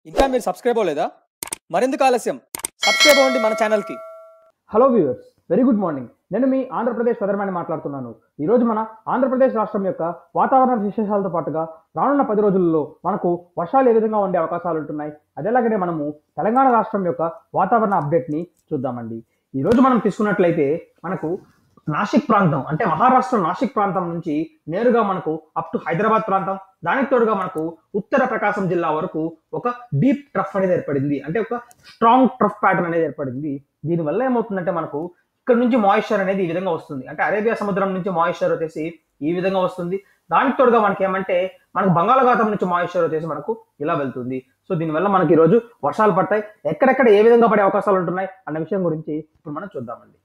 ఇంకా మీరు సబ్స్క్రైబ్ అవ్వలేదా మరెందుకు ఆలస్యం సబ్స్క్రైబ్ అవ్వండి మన ఛానల్కి hello viewers very good morning నేను మీ ఆంధ్రప్రదేశ్ వెదర్మ్యాన్ మాట్లాడుతున్నాను ఈరోజు మన ఆంధ్రప్రదేశ్ రాష్ట్రం యొక్క వాతావరణ విశేషాలతో పాటుగా రానున్న పది రోజుల్లో మనకు వర్షాలు ఏ విధంగా ఉండే అవకాశాలు ఉంటున్నాయి అదేలాగనే మనము తెలంగాణ రాష్ట్రం యొక్క వాతావరణ అప్డేట్ని చూద్దామండి ఈరోజు మనం తీసుకున్నట్లయితే మనకు నాసిక్ ప్రాంతం అంటే మహారాష్ట్ర నాసిక్ ప్రాంతం నుంచి నేరుగా మనకు అప్ టు హైదరాబాద్ ప్రాంతం దానికి తోడుగా మనకు ఉత్తర ప్రకాశం జిల్లా వరకు ఒక డీప్ ట్రఫ్ అనేది ఏర్పడింది అంటే ఒక స్ట్రాంగ్ ట్రఫ్ ప్యాటర్న్ అనేది ఏర్పడింది దీనివల్ల ఏమవుతుందంటే మనకు ఇక్కడ నుంచి మాయిశ్చర్ అనేది ఈ విధంగా వస్తుంది అంటే అరేబియా సముద్రం నుంచి మాయిశ్చర్ వచ్చేసి ఈ విధంగా వస్తుంది దానికి తోడుగా మనకి ఏమంటే మనకు బంగాళాఖాతం నుంచి మాయిశ్చర్ వచ్చేసి మనకు ఇలా వెళ్తుంది సో దీనివల్ల మనకి ఈరోజు వర్షాలు పడతాయి ఎక్కడెక్కడ ఏ విధంగా పడే అవకాశాలు ఉంటున్నాయి అన్న విషయం గురించి ఇప్పుడు మనం చూద్దామండి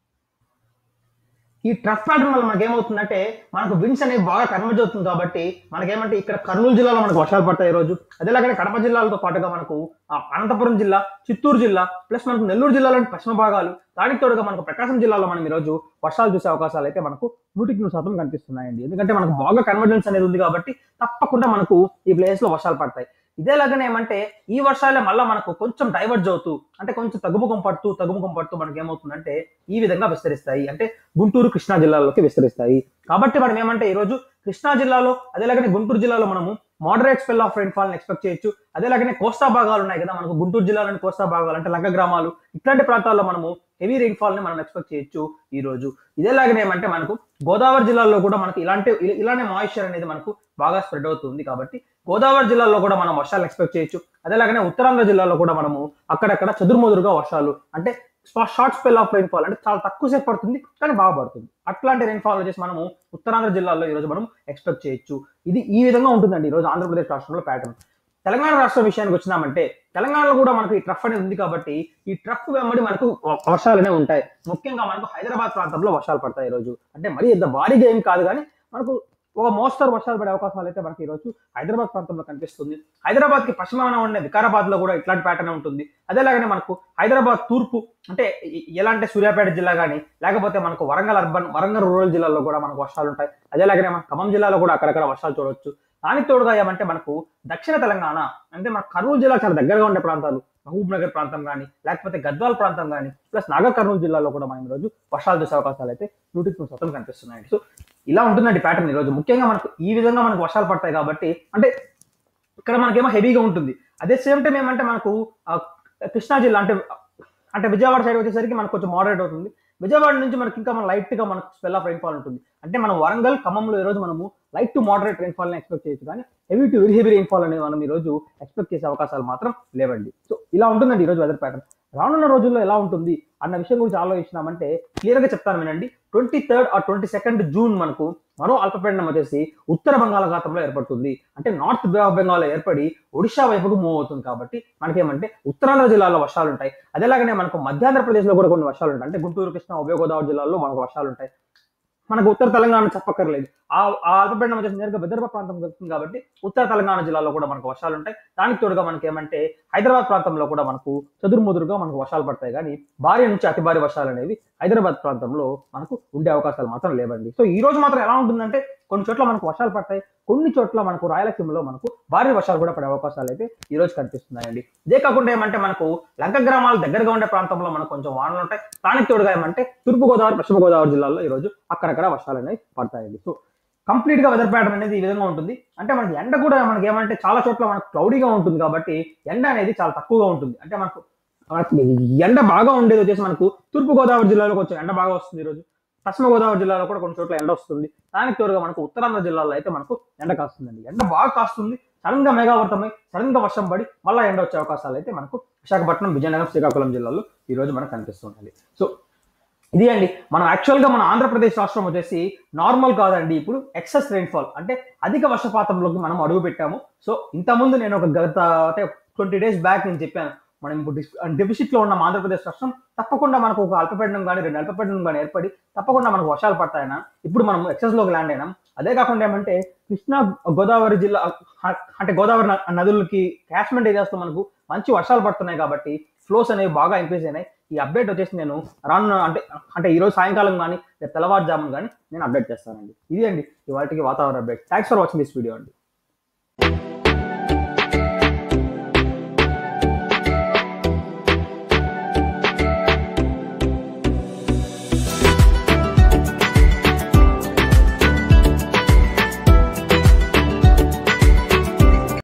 ఈ ట్రఫ్ ప్యాటర్న్ వల్ల మనకి ఏమవుతుందంటే మనకు విండ్స్ అనేవి బాగా కన్వర్జ్ అవుతుంది కాబట్టి మనకేమంటే ఇక్కడ కర్నూలు జిల్లాలో మనకు వర్షాలు పడతాయి ఈ రోజు అదేలాగానే కడప జిల్లాలతో పాటుగా మనకు ఆ, అనంతపురం జిల్లా చిత్తూరు జిల్లా ప్లస్ మనకు నెల్లూరు జిల్లాలోని పశ్చిమ భాగాలు దానికి తోడుగా మనకు ప్రకాశం జిల్లాలో మనం ఈరోజు వర్షాలు చూసే అవకాశాలు అయితే మనకు నూటికి నూరు శాతం కనిపిస్తున్నాయండి ఎందుకంటే మనకు బాగా కన్వర్జెన్స్ అనేది ఉంది కాబట్టి తప్పకుండా మనకు ఈ ప్లేస్ లో వర్షాలు పడతాయి ఇదేలాగానే ఏమంటే ఈ వర్షాలే మళ్ళీ మనకు కొంచెం డైవర్జ్ అవుతూ అంటే కొంచెం తగ్గుముఖం పడుతూ తగ్గుముఖం పడుతూ మనకి ఏమవుతుందంటే ఈ విధంగా విస్తరిస్తాయి అంటే గుంటూరు కృష్ణా జిల్లాలోకి విస్తరిస్తాయి కాబట్టి మనం ఏమంటే ఈరోజు కృష్ణా జిల్లాలో అదేలాగానే గుంటూరు జిల్లాలో మనము moderate spell of rainfall expect చేయొచ్చు అదేలాగానే కోస్తా భాగాలు ఉన్నాయి కదా మనకు గుంటూరు జిల్లాలోని కోస్తా భాగాలు అంటే లంక గ్రామాలు ఇట్లాంటి ప్రాంతాల్లో మనము హెవీ రైన్ఫాల్ ని మనం ఎక్స్పెక్ట్ చేయొచ్చు ఈ రోజు ఇదేలాగానే ఏమంటే మనకు గోదావరి జిల్లాలో కూడా మనకి ఇలాంటి ఇ- ఇలానే మాయిశ్చర్ అనేది మనకు బాగా స్ప్రెడ్ అవుతుంది కాబట్టి గోదావరి జిల్లాలో కూడా మనం వర్షాలు ఎక్స్పెక్ట్ చేయొచ్చు అదేలాగానే ఉత్తరాంధ్ర జిల్లాలో కూడా మనము అక్కడక్కడ చెదురుమదురుగా వర్షాలు అంటే షార్ట్ స్పెల్ ఆఫ్ రైన్ఫాల్ అంటే చాలా తక్కువ సేపు పడుతుంది కానీ బాగా పడుతుంది అట్లాంటి రైన్ఫాల్ వచ్చేసి మనము ఉత్తరాంధ్ర జిల్లాలో ఈరోజు మనం ఎక్స్పెక్ట్ చేయొచ్చు ఇది ఈ విధంగా ఉంటుందండి ఈరోజు ఆంధ్రప్రదేశ్ రాష్ట్రంలో ప్యాటర్న్ తెలంగాణ రాష్ట్రం విషయానికి వచ్చినామంటే తెలంగాణలో కూడా మనకు ఈ ట్రఫ్ అనేది ఉంది కాబట్టి ఈ ట్రఫ్ వెంబడి మనకు వ- వర్షాలనే ఉంటాయి ముఖ్యంగా మనకు హైదరాబాద్ ప్రాంతంలో వర్షాలు పడతాయి ఈ రోజు అంటే మరీ ఇంత భారీగా ఏం కాదు కానీ మనకు ఒక మోస్తరు వర్షాలు పడే అవకాశాలు అయితే మనకి ఈ రోజు హైదరాబాద్ ప్రాంతంలో కనిపిస్తుంది హైదరాబాద్ కి పశ్చిమాన ఉండే వికారాబాద్ లో కూడా ఇట్లాంటి ప్యాటర్న్ ఉంటుంది అదేలాగానే మనకు హైదరాబాద్ తూర్పు అంటే ఎ- ఎలా అంటే సూర్యాపేట జిల్లా కానీ లేకపోతే మనకు వరంగల్ అర్బన్ వరంగల్ రూరల్ జిల్లాలో కూడా మనకు వర్షాలు ఉంటాయి అదేలాగానే మన ఖమ్మం జిల్లాలో కూడా అక్కడక్కడ వర్షాలు చూడవచ్చు దానికి తోడుగా ఏమంటే మనకు దక్షిణ తెలంగాణ అంటే మన కర్నూలు జిల్లా చాలా దగ్గరగా ఉండే ప్రాంతాలు మహబూబ్ నగర్ ప్రాంతం కానీ లేకపోతే గద్వాల్ ప్రాంతం కానీ ప్లస్ నాగర్ కర్నూలు జిల్లాలో కూడా మనం ఈరోజు వర్షాలు చూసే అవకాశాలు అయితే నూటికి నూరు శాతం కనిపిస్తున్నాయి సో ఇలా ఉంటుందండి ప్యాటర్న్ ఈరోజు ముఖ్యంగా మనకు ఈ విధంగా మనకు వర్షాలు పడతాయి కాబట్టి అంటే ఇక్కడ మనకేమో హెవీగా ఉంటుంది అదే సేమ్ టైం ఏమంటే మనకు ఆ, కృష్ణా జిల్లా అంటే అంటే విజయవాడ సైడ్ వచ్చేసరికి మనకు కొంచెం మోడరేట్ అవుతుంది విజయవాడ నుంచి మనకి ఇంకా మన లైట్ గా మనకు స్పెల్ ఆఫ్ రైన్ఫాల్ ఉంటుంది అంటే మనం వరంగల్ ఖమ్మంలో ఈ రోజు మనము లైట్ టు మోడరేట్ రైన్ఫాల్ ని ఎక్స్పెక్ట్ చేయొచ్చు కానీ heavy to very heavy rainfall అనేది మనం ఈ రోజు ఎక్స్పెక్ట్ చేసే అవకాశాలు మాత్రం లేవండి సో ఇలా ఉంటుందండి ఈ రోజు వెదర్ ప్యాటర్న్ రానున్న రోజుల్లో ఎలా ఉంటుంది అన్న విషయం గురించి ఆలోచించినామంటే క్లియర్ గా చెప్తాను వినండి twenty third or twenty second June మనకు మరో అల్పపీడనం వచ్చేసి ఉత్తర బంగాళాఖాతంలో ఏర్పడుతుంది అంటే నార్త్ బే ఆఫ్ బెంగాల్ ఏర్పడి ఒడిశా వైపుకు మూవ్ అవుతుంది కాబట్టి మనకేమంటే ఉత్తరాంధ్ర జిల్లాలో వర్షాలు ఉంటాయి అదేలాగానే మనకు మధ్యాంధ్రప్రదేశ్ లో కూడా కొన్ని వర్షాలు ఉంటాయి అంటే గుంటూరు కృష్ణా ఉభయ గోదావరి జిల్లాల్లో మనకు వర్షాలు ఉంటాయి మనకు ఉత్తర తెలంగాణ చెప్పక్కర్లేదు ఆ ఆ అల్పపీడనం వచ్చేసి నేరుగా విదర్భ ప్రాంతం వెళ్తుంది కాబట్టి ఉత్తర తెలంగాణ జిల్లాలో కూడా మనకు వర్షాలు ఉంటాయి దానికి తోడుగా మనకి ఏమంటే హైదరాబాద్ ప్రాంతంలో కూడా మనకు చదురుముదురుగా మనకు వర్షాలు పడతాయి కానీ భారీ నుంచి అతి భారీ వర్షాలు అనేవి హైదరాబాద్ ప్రాంతంలో మనకు ఉండే అవకాశాలు మాత్రం లేవండి సో ఈ రోజు మాత్రం ఎలా ఉంటుందంటే కొన్ని చోట్ల మనకు వర్షాలు పడతాయి కొన్ని చోట్ల మనకు రాయలసీమలో మనకు భారీ వర్షాలు కూడా పడే అవకాశాలు అయితే ఈ రోజు కనిపిస్తున్నాయండి ఇదే కాకుండా ఏమంటే మనకు లంక గ్రామాలు దగ్గరగా ఉండే ప్రాంతంలో మనకు కొంచెం వానలు ఉంటాయి దానికి తోడుగా ఏమంటే తూర్పు గోదావరి పశ్చిమ గోదావరి జిల్లాల్లో ఈ రోజు అక్కడక్కడ వర్షాలు అనేవి పడతాయండి సో కంప్లీట్ గా వెదర్ ప్యాటర్న్ అనేది ఈ విధంగా ఉంటుంది అంటే మనకి ఎండ కూడా మనకి ఏమంటే చాలా చోట్ల మనకు క్లౌడీగా ఉంటుంది కాబట్టి ఎండ అనేది చాలా తక్కువగా ఉంటుంది అంటే మనకు మనకి ఎండ బాగా ఉండేది వచ్చేసి మనకు తూర్పు గోదావరి జిల్లాలో కొంచెం ఎండ బాగా వస్తుంది ఈరోజు పశ్చిమ గోదావరి జిల్లాలో కూడా కొన్ని చోట్ల ఎండ వస్తుంది దానికి తోడుగా మనకు ఉత్తరాంధ్ర జిల్లాలో అయితే మనకు ఎండ కాస్తుందండి ఎండ బాగా కాస్తుంది సడన్ గా మేఘావృతమై సడన్ గా వర్షం పడి మళ్ళీ ఎండ వచ్చే అవకాశాలు అయితే మనకు విశాఖపట్నం విజయనగరం శ్రీకాకుళం జిల్లాలో ఈ రోజు మనకు కనిపిస్తుంది సో ఇది అండి మనం యాక్చువల్ గా మన ఆంధ్రప్రదేశ్ రాష్ట్రం వచ్చేసి నార్మల్ కాదండి ఇప్పుడు ఎక్సెస్ రెయిన్ఫాల్ అంటే అధిక వర్షపాతంలోకి మనం అడుగు పెట్టాము సో ఇంతకుముందు నేను ఒక గత అంటే ట్వంటీ డేస్ బ్యాక్ నేను చెప్పాను మనం ఇప్పుడు డెఫిసిట్ లో ఉన్న ఆంధ్రప్రదేశ్ రాష్ట్రం తప్పకుండా మనకు ఒక అల్పపీడనం కానీ రెండు అల్పపీడనం కానీ ఏర్పడి తప్పకుండా మనకు వర్షాలు పడతాయన ఇప్పుడు మనం ఎక్సెస్ లోకి ల్యాండ్ అయినాం అదే కాకుండా ఏమంటే కృష్ణా గోదావరి జిల్లా అంటే గోదావరి న- నదులకి క్యాష్మెంట్ ఏరియాస్ లో మనకు మంచి వర్షాలు పడుతున్నాయి కాబట్టి ఫ్లోస్ అనేవి బాగా ఇంక్రీజ్ అయినాయి ఈ అప్డేట్ వచ్చేసి నేను రానున్న అంటే అంటే ఈ రోజు సాయంకాలం కానీ రేపు తెల్లవారుజామున కానీ నేను అప్డేట్ చేస్తానండి ఇది అండి ఇవాళకి వాతావరణ update thanks for watching this video అండి